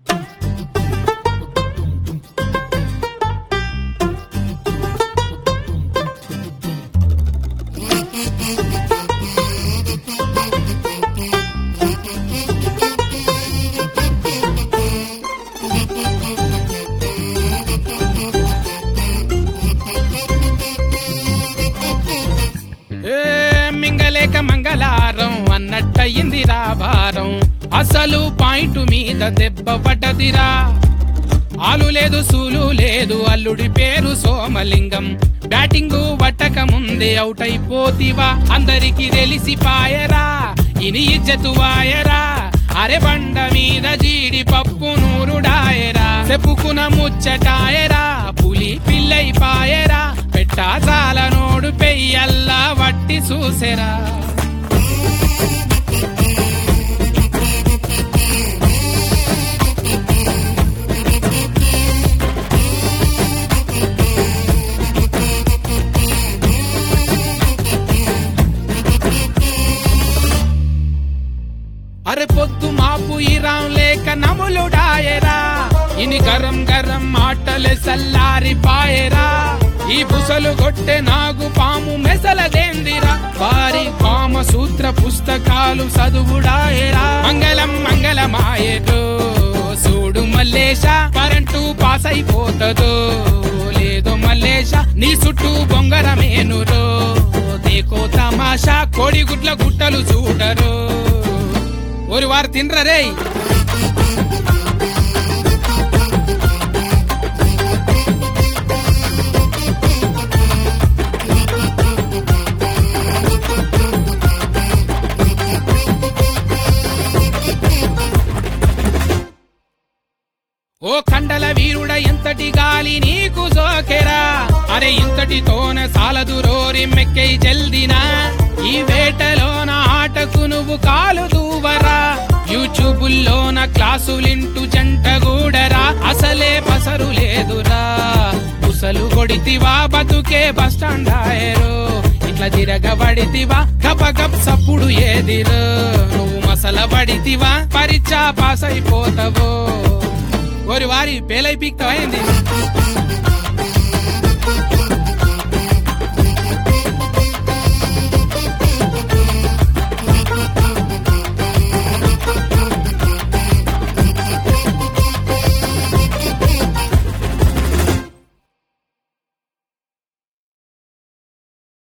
ఏ మింగలేక మంగళారం అన్నట్టయింది వారం అసలు పాయింట్ మీద దెబ్బ పడ్డదిరా ఆలు లేదు సూలు లేదు అల్లుడి పేరు సోమలింగం బ్యాటింగ్ పట్టక ముందే అవుట్ అయిపోతివా అందరికి తెలిసి పాయరా ఇని ఇజ్జతు వాయరా అరే బండ మీద జీడి పప్పు నూరుడాయరా చెప్పుకున ముచ్చటాయరా పులి పిల్లై పాయరా పెట్టా చాల నోడు పెయ్యల్లా వట్టి చూసెరా అరే పొద్దు మాపు ఇరాం లేక నములుడాయరా ఇని గరం గరం మాటలే సల్లారి పాయరా ఈ బుసలు కొట్టే నాగు పాము మెసలదేందిరా వారి కామ సూత్ర పుస్తకాలు చదువుడాయరా మంగళం మంగళమాయరు చూడు మల్లేశ కరెంటు పాస్ అయిపోతదో లేదో మల్లేశ నీ చుట్టూ బొంగరమేనురో దేకో తమాషా కోడిగుడ్ల గుట్టలు చూడరు ஒரு వారు తినరే ఓ కండల వీరుడ ఎంతటి గాలి నీకు సోకెరా అరే ఇంతటితోన సాలదు రోరి మెక్కై జల్దినా ఈ వేటలోన ఆటకు నువ్వు కాలు దూవరా యూట్యూబుల్లోన క్లాసులింటూ జంట గూడరా అసలే పసరు లేదురా పుసలు కొడితివా బతుకే బస్టాండ్ ఆయరు ఇట్లా తిరగబడితివా గప గప్ సప్పుడు ఏదిరు నువ్వు మసల పడితివా పరీక్ష పాస్ అయిపోతావో ఓరి వారి పేలై పీక్తమైంది